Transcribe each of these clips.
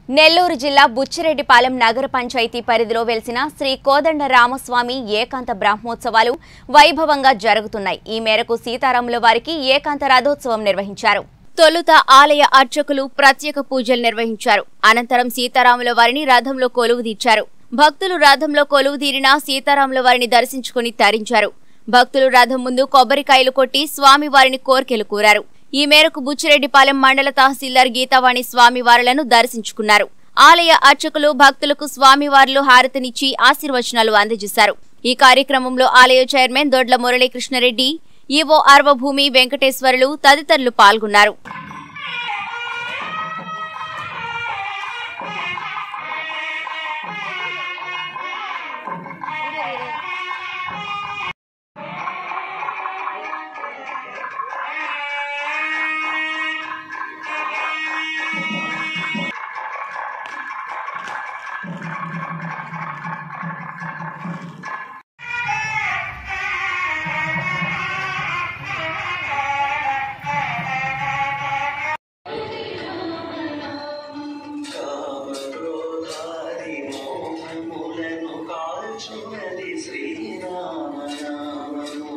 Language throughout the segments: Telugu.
నెల్లూరు జిల్లా బుచ్చిరెడ్డిపాలెం నగర పంచాయతీ పరిధిలో వెలిసిన శ్రీ కోదండ రామస్వామి ఏకాంత బ్రహ్మోత్సవాలు వైభవంగా జరుగుతున్నాయి ఈ మేరకు సీతారాముల వారికి ఏకాంత రథోత్సవం నిర్వహించారు తొలుత ఆలయ అర్చకులు ప్రత్యేక పూజలు నిర్వహించారు అనంతరం సీతారాముల వారిని రథంలో కొలువుదీర్చారు భక్తులు రథంలో కొలువుదీరిన సీతారాముల వారిని దర్శించుకుని తరించారు భక్తులు రథం ముందు కొబ్బరికాయలు కొట్టి స్వామి వారిని కోర్కెలు కోరారు ఈ మేరకు బుచ్చిరెడ్డిపాలెం మండల తహసీల్దార్ గీతావాణి స్వామివారులను దర్శించుకున్నారు ఆలయ అర్చకులు భక్తులకు స్వామివార్లు హారతినిచ్చి ఆశీర్వచనాలు అందజేశారు ఈ కార్యక్రమంలో ఆలయ చైర్మన్ దొడ్ల మురళీకృష్ణారెడ్డి ఈవో అర్వభూమి వెంకటేశ్వరులు తదితరులు పాల్గొన్నారు కామక్రోధాది మోహములను కాల్చున్నది శ్రీరామనామము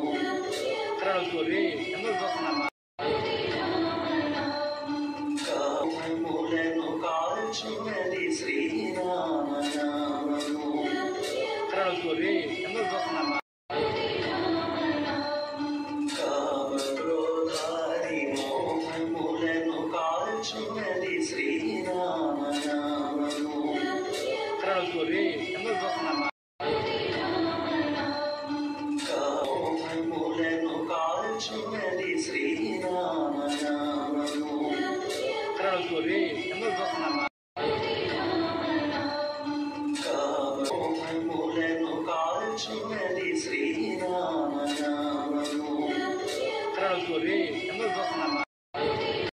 కామములను కాల్చున్నది శ్రీరామనామము కామక్రోధాది మోహములను కాల్చున్నది శ్రీరామనామము కామములను కాల్చున్నది శ్రీరామనామము కామములను కాల్చున్నది శ్రీరామనామము